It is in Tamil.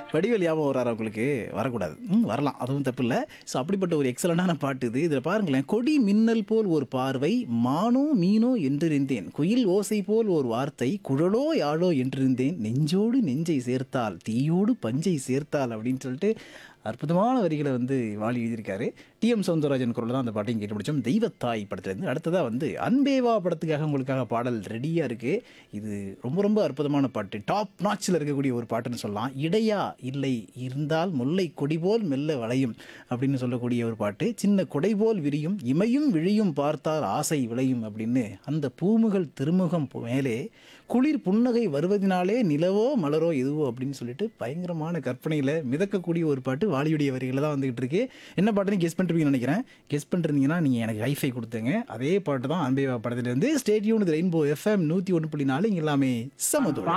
வடிவேல் ஞாபகம் வராரா உங்களுக்கு வரக்கூடாது ம் வரலாம் அதுவும் தப்பு இல்லை ஸோ அப்படிப்பட்ட ஒரு எக்ஸலண்டான பாட்டு இது இதில் பாருங்களேன் கொடி மின்னல் போல் ஒரு பார்வை மானோ மீனோ என்றிருந்தேன் குயில் ஓசை போல் ஒரு வார்த்தை குழலோ யாழோ என்றிருந்தேன் நெஞ்சோடு நெஞ்சை சேர்த்தால் தீயோடு பஞ்சை சேர்த்தால் அப்படின்னு சொல்லிட்டு அற்புதமான வரிகளை வந்து வாலி எழுதியிருக்காரு டிஎம் சவுந்தரராஜன் குரல் தான் அந்த பாட்டையும் கேட்டு முடிச்சோம் தெய்வத்தாய் படத்துலேருந்து அடுத்ததாக வந்து அன்பேவா படத்துக்காக உங்களுக்காக பாடல் ரெடியாக இருக்குது இது ரொம்ப ரொம்ப அற்புதமான பாட்டு டாப் நாச்சில் இருக்கக்கூடிய ஒரு பாட்டுன்னு சொல்லலாம் இடையா இல்லை இருந்தால் முல்லை கொடி போல் மெல்ல வளையும் அப்படின்னு சொல்லக்கூடிய ஒரு பாட்டு சின்ன கொடை போல் விரியும் இமையும் விழியும் பார்த்தால் ஆசை விளையும் அப்படின்னு அந்த பூமுகள் திருமுகம் மேலே குளிர் புன்னகை வருவதினாலே நிலவோ மலரோ எதுவோ அப்படின்னு சொல்லிட்டு பயங்கரமான கற்பனையில் மிதக்கக்கூடிய ஒரு பாட்டு வாலியுடைய வரிகளை தான் வந்துகிட்டு இருக்கு என்ன பாட்டுன்னு கெஸ் பண்ணிருப்பீங்கன்னு நினைக்கிறேன் கெஸ் பண்ணிருந்தீங்கன்னா நீங்கள் எனக்கு ஹைஃபை கொடுத்துங்க அதே பாட்டு தான் அன்பேவா படத்துலேருந்து ஸ்டேட்யூன் ரெயின்போ எஃப்எம் நூற்றி ஒன்று புள்ளி நாலு இங்கே எல்லாமே சமதோடு